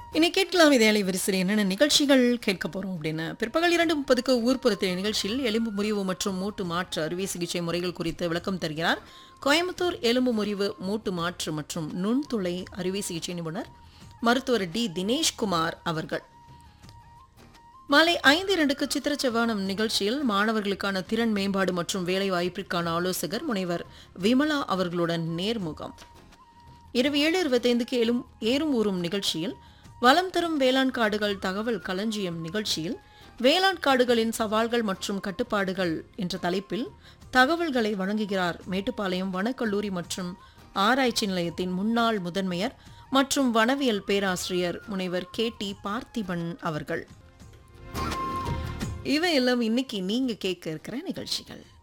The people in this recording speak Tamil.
இனி கேட்கலாம் இதே வரிசையில் என்னென்ன நிகழ்ச்சிகள் கேட்க போறோம் அப்படின்னு பிற்பகல் இரண்டு முப்பதுக்கு ஊர்ப்புறத்திய நிகழ்ச்சியில் எலும்பு முறிவு மற்றும் மூட்டு மாற்று அறுவை சிகிச்சை முறைகள் குறித்து விளக்கம் தருகிறார் கோயம்புத்தூர் எலும்பு முறிவு மூட்டு மாற்று மற்றும் நுண்துளை அறுவை சிகிச்சை நிபுணர் மருத்துவர் டி தினேஷ்குமார் அவர்கள் மாலை ஐந்து இரண்டுக்கு சித்திர செவ்வானம் நிகழ்ச்சியில் மாணவர்களுக்கான திறன் மேம்பாடு மற்றும் வேலை வாய்ப்பிற்கான ஆலோசகர் முனைவர் விமலா அவர்களுடன் நேர்முகம் இரவு ஏழு இருபத்தைந்துக்கு எழும் ஏறும் ஊறும் நிகழ்ச்சியில் வளம் தரும் வேளாண் காடுகள் தகவல் களஞ்சியம் நிகழ்ச்சியில் வேளாண் காடுகளின் சவால்கள் மற்றும் கட்டுப்பாடுகள் என்ற தலைப்பில் தகவல்களை வழங்குகிறார் மேட்டுப்பாளையம் வனக்கல்லூரி மற்றும் ஆராய்ச்சி நிலையத்தின் முன்னாள் முதன்மையர் மற்றும் வனவியல் பேராசிரியர் முனைவர் கே டி பார்த்திபன் அவர்கள் இவையெல்லாம் இன்னைக்கு நீங்க கேட்க இருக்கிற நிகழ்ச்சிகள்